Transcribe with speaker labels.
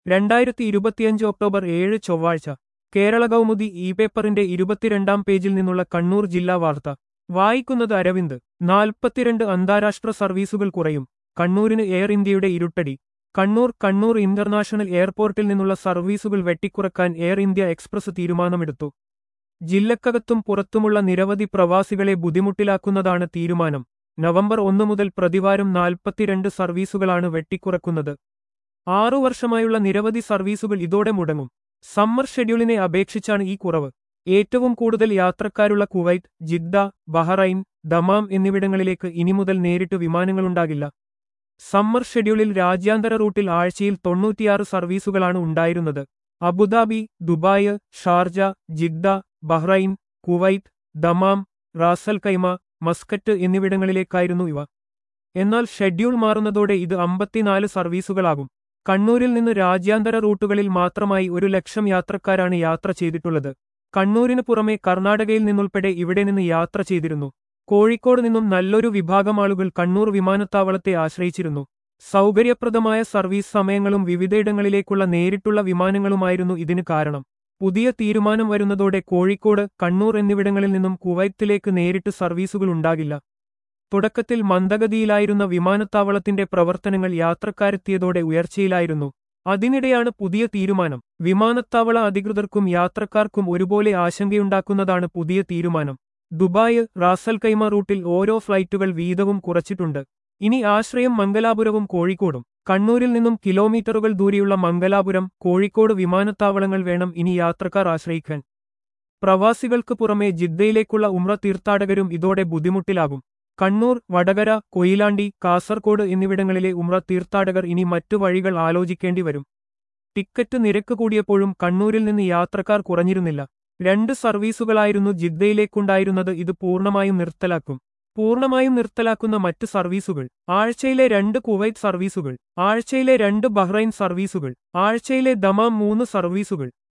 Speaker 1: രണ്ടായിരത്തി ഇരുപത്തിയഞ്ച് ഒക്ടോബർ ഏഴ് ചൊവ്വാഴ്ച കേരള കൗമുദി ഇ പേപ്പറിന്റെ ഇരുപത്തിരണ്ടാം പേജിൽ നിന്നുള്ള കണ്ണൂർ ജില്ലാ വാർത്ത വായിക്കുന്നത് അരവിന്ദ് നാൽപ്പത്തിരണ്ട് അന്താരാഷ്ട്ര സർവീസുകൾ കുറയും കണ്ണൂരിന് എയർ ഇന്ത്യയുടെ ഇരുട്ടടി കണ്ണൂർ കണ്ണൂർ ഇന്റർനാഷണൽ എയർപോർട്ടിൽ നിന്നുള്ള സർവീസുകൾ വെട്ടിക്കുറക്കാൻ എയർ ഇന്ത്യ എക്സ്പ്രസ് തീരുമാനമെടുത്തു ജില്ലക്കകത്തും പുറത്തുമുള്ള നിരവധി പ്രവാസികളെ ബുദ്ധിമുട്ടിലാക്കുന്നതാണ് തീരുമാനം നവംബർ ഒന്ന് മുതൽ പ്രതിവാരം നാൽപ്പത്തിരണ്ട് സർവീസുകളാണ് വെട്ടിക്കുറക്കുന്നത് ആറു വർഷമായുള്ള നിരവധി സർവീസുകൾ ഇതോടെ മുടങ്ങും സമ്മർ ഷെഡ്യൂളിനെ അപേക്ഷിച്ചാണ് ഈ കുറവ് ഏറ്റവും കൂടുതൽ യാത്രക്കാരുള്ള കുവൈറ്റ് ജിദ്ദ ബഹറൈൻ ദമാം എന്നിവിടങ്ങളിലേക്ക് ഇനി മുതൽ നേരിട്ട് വിമാനങ്ങളുണ്ടാകില്ല സമ്മർ ഷെഡ്യൂളിൽ രാജ്യാന്തര റൂട്ടിൽ ആഴ്ചയിൽ തൊണ്ണൂറ്റിയാറ് സർവീസുകളാണ് ഉണ്ടായിരുന്നത് Abu Dhabi Dubai Sharjah Jeddah Bahrain Kuwait Dammam Ras al Khaimah Muscat എന്നിവിടങ്ങളിലേക്കായിരുന്നു ഇവ എന്നാൽ ഷെഡ്യൂൾ മാറുന്നതോടെ ഇത് അമ്പത്തിനാല് സർവീസുകളാകും കണ്ണൂരിൽ നിന്ന് രാജ്യാന്തര റൂട്ടുകളിൽ മാത്രമായി ഒരു ലക്ഷം യാത്രക്കാരാണ് യാത്ര ചെയ്തിട്ടുള്ളത് കണ്ണൂരിന് പുറമെ കർണാടകയിൽ നിന്നുൾപ്പെടെ ഇവിടെ നിന്ന് യാത്ര ചെയ്തിരുന്നു കോഴിക്കോട് നിന്നും നല്ലൊരു വിഭാഗം ആളുകൾ കണ്ണൂർ വിമാനത്താവളത്തെ ആശ്രയിച്ചിരുന്നു സൗകര്യപ്രദമായ സർവീസ് സമയങ്ങളും വിവിധയിടങ്ങളിലേക്കുള്ള നേരിട്ടുള്ള വിമാനങ്ങളുമായിരുന്നു ഇതിന് കാരണം പുതിയ തീരുമാനം വരുന്നതോടെ കോഴിക്കോട് കണ്ണൂർ എന്നിവിടങ്ങളിൽ നിന്നും കുവൈത്തിലേക്ക് നേരിട്ട് സർവീസുകൾ ഉണ്ടാകില്ല തുടക്കത്തിൽ മന്ദഗതിയിലായിരുന്ന വിമാനത്താവളത്തിന്റെ പ്രവർത്തനങ്ങൾ യാത്രക്കാരെത്തിയതോടെ ഉയർച്ചയിലായിരുന്നു അതിനിടെയാണ് പുതിയ തീരുമാനം വിമാനത്താവള അധികൃതർക്കും യാത്രക്കാർക്കും ഒരുപോലെ ആശങ്കയുണ്ടാക്കുന്നതാണ് പുതിയ തീരുമാനം ദുബായ് റാസൽ കൈമ റൂട്ടിൽ ഓരോ ഫ്ലൈറ്റുകൾ വീതവും കുറച്ചിട്ടുണ്ട് ഇനി ആശ്രയം മംഗലാപുരവും കോഴിക്കോടും കണ്ണൂരിൽ നിന്നും കിലോമീറ്ററുകൾ ദൂരെയുള്ള മംഗലാപുരം കോഴിക്കോട് വിമാനത്താവളങ്ങൾ വേണം ഇനി യാത്രക്കാർ ആശ്രയിക്കാൻ പ്രവാസികൾക്ക് പുറമെ ജിദ്ദയിലേക്കുള്ള ഉമ്ര തീർത്ഥാടകരും ഇതോടെ ബുദ്ധിമുട്ടിലാകും കണ്ണൂർ വടകര കൊയിലാണ്ടി കാസർകോട് എന്നിവിടങ്ങളിലെ ഉമ്ര തീർത്ഥാടകർ ഇനി മറ്റു വഴികൾ ആലോചിക്കേണ്ടി വരും ടിക്കറ്റ് നിരക്ക് കൂടിയപ്പോഴും കണ്ണൂരിൽ നിന്ന് യാത്രക്കാർ കുറഞ്ഞിരുന്നില്ല രണ്ട് സർവീസുകളായിരുന്നു ജിദ്ദയിലേക്കുണ്ടായിരുന്നത് ഇത് പൂർണ്ണമായും നിർത്തലാക്കും പൂർണ്ണമായും നിർത്തലാക്കുന്ന മറ്റ് സർവീസുകൾ ആഴ്ചയിലെ രണ്ട് കുവൈറ്റ് സർവീസുകൾ ആഴ്ചയിലെ രണ്ട് ബഹ്റൈൻ സർവീസുകൾ ആഴ്ചയിലെ ദമാം മൂന്ന് സർവീസുകൾ